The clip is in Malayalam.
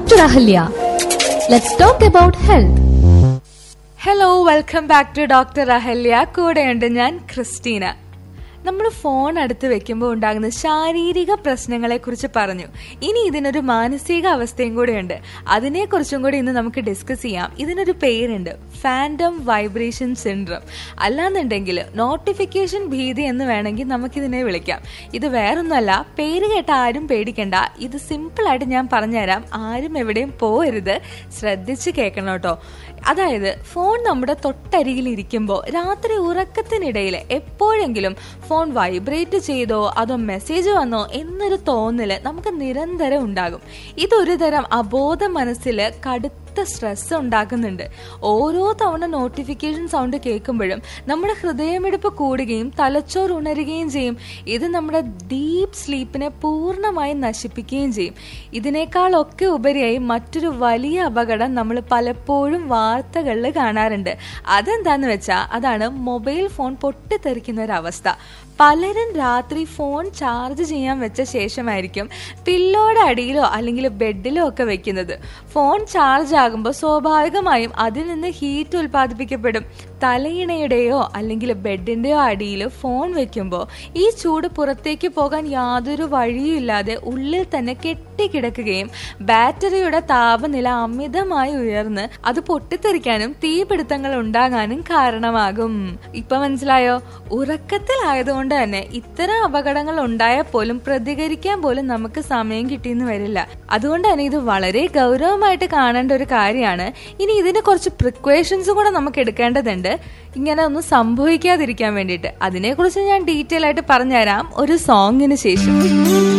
Dr. Ahalya. Let's talk about health. Hello welcome back to doctor Ahalya കൂടെയുണ്ട് ഞാൻ ക്രിസ്റ്റീന നമ്മൾ ഫോൺ അടുത്ത് വെക്കുമ്പോൾ ഉണ്ടാകുന്ന ശാരീരിക പ്രശ്നങ്ങളെ കുറിച്ച് പറഞ്ഞു ഇനി ഇതിനൊരു മാനസിക അവസ്ഥയും കൂടെയുണ്ട് അതിനെക്കുറിച്ചും കൂടി ഇന്ന് നമുക്ക് ഡിസ്കസ് ചെയ്യാം ഇതിനൊരു പേരുണ്ട് ഫാൻഡം വൈബ്രേഷൻ സിൻഡ്രം അല്ലാന്നുണ്ടെങ്കിൽ നോട്ടിഫിക്കേഷൻ ഭീതി എന്ന് വേണമെങ്കിൽ നമുക്കിതിനെ വിളിക്കാം ഇത് വേറൊന്നുമല്ല പേര് കേട്ട ആരും പേടിക്കണ്ട ഇത് സിമ്പിളായിട്ട് ഞാൻ പറഞ്ഞുതരാം ആരും എവിടെയും പോകരുത് ശ്രദ്ധിച്ച് കേൾക്കണം കേട്ടോ അതായത് ഫോൺ നമ്മുടെ തൊട്ടരികിൽ ഇരിക്കുമ്പോൾ രാത്രി ഉറക്കത്തിനിടയിൽ എപ്പോഴെങ്കിലും ഫോൺ വൈബ്രേറ്റ് ചെയ്തോ അതോ മെസ്സേജ് വന്നോ എന്നൊരു തോന്നല് നമുക്ക് നിരന്തരം ഉണ്ടാകും ഇതൊരു തരം അബോധ മനസ്സിൽ കടുത്ത സ്ട്രെസ് ഉണ്ടാക്കുന്നുണ്ട് ഓരോ തവണ നോട്ടിഫിക്കേഷൻ സൗണ്ട് കേൾക്കുമ്പോഴും നമ്മുടെ ഹൃദയമിടിപ്പ് കൂടുകയും തലച്ചോറ് ഉണരുകയും ചെയ്യും ഇത് നമ്മുടെ ഡീപ്പ് സ്ലീപ്പിനെ പൂർണ്ണമായും നശിപ്പിക്കുകയും ചെയ്യും ഇതിനേക്കാളൊക്കെ ഉപരിയായി മറ്റൊരു വലിയ അപകടം നമ്മൾ പലപ്പോഴും വാർത്തകളിൽ കാണാറുണ്ട് അതെന്താന്ന് വെച്ചാൽ അതാണ് മൊബൈൽ ഫോൺ പൊട്ടിത്തെറിക്കുന്ന ഒരു അവസ്ഥ പലരും രാത്രി ഫോൺ ചാർജ് ചെയ്യാൻ വെച്ച ശേഷമായിരിക്കും പില്ലോയുടെ അടിയിലോ അല്ലെങ്കിൽ ബെഡിലോ ഒക്കെ വെക്കുന്നത് ഫോൺ ചാർജ് ആകുമ്പോൾ സ്വാഭാവികമായും അതിൽ നിന്ന് ഹീറ്റ് ഉൽപ്പാദിപ്പിക്കപ്പെടും തലയിണയുടെയോ അല്ലെങ്കിൽ ബെഡിന്റെയോ അടിയിൽ ഫോൺ വെക്കുമ്പോൾ ഈ ചൂട് പുറത്തേക്ക് പോകാൻ യാതൊരു വഴിയുമില്ലാതെ ഉള്ളിൽ തന്നെ കെട്ടിക്കിടക്കുകയും ബാറ്ററിയുടെ താപനില അമിതമായി ഉയർന്ന് അത് പൊട്ടിത്തെറിക്കാനും തീപിടുത്തങ്ങൾ ഉണ്ടാകാനും കാരണമാകും ഇപ്പൊ മനസ്സിലായോ ഉറക്കത്തിലായതുകൊണ്ട് തന്നെ ഇത്തരം അപകടങ്ങൾ ഉണ്ടായാൽ പോലും പ്രതികരിക്കാൻ പോലും നമുക്ക് സമയം കിട്ടിയെന്ന് വരില്ല അതുകൊണ്ട് തന്നെ ഇത് വളരെ ഗൗരവമായിട്ട് കാണേണ്ട ഒരു കാര്യമാണ് ഇനി ഇതിന് കുറച്ച് പ്രിക്വേഷൻസ് കൂടെ നമുക്ക് എടുക്കേണ്ടതുണ്ട് ഇങ്ങനെ ഒന്നും സംഭവിക്കാതിരിക്കാൻ വേണ്ടിയിട്ട് അതിനെക്കുറിച്ച് ഞാൻ ഡീറ്റെയിൽ ആയിട്ട് പറഞ്ഞുതരാം ഒരു സോങ്ങിന് ശേഷം